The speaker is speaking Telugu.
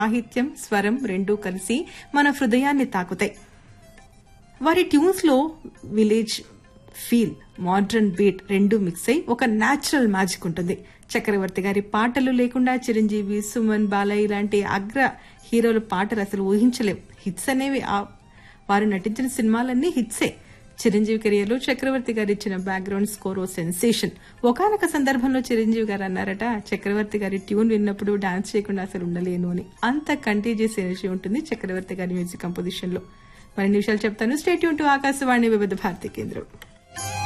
సాహిత్యం స్వరం రెండూ కలిసి మన హృదయాన్ని తాకుతాయి వారి ట్యూన్స్ లో విలేజ్ ఫీల్ మోడ్రన్ బీట్ రెండు మిక్స్ అయి ఒక న్యాచురల్ మ్యాజిక్ ఉంటుంది చక్రవర్తి గారి పాటలు లేకుండా చిరంజీవి సుమన్ బాలయ్య లాంటి అగ్ర హీరోల పాటలు అసలు ఊహించలేం హిట్స్ అనేవి ఆ- వారు నటించిన సినిమాలన్నీ హిట్సే చిరంజీవి కెరియర్ లో చక్రవర్తి గారు ఇచ్చిన బ్యాక్గ్రౌండ్ స్కోర్ ఓ సెన్సేషన్ ఒకనొక సందర్భంలో చిరంజీవి గారు అన్నారట చక్రవర్తి గారి ట్యూన్ విన్నప్పుడు డాన్స్ చేయకుండా అసలు ఉండలేను అని అంత కంటేజియస్ ఎనర్జీ ఉంటుంది చక్రవర్తి గారి మ్యూజిక్ కంపోజిషన్ లో మరిన్ని విషయాలు చెప్తాను స్టేట్ యూన్ టు ఆకాశవాణి వివిధ భారతి కేంద్రం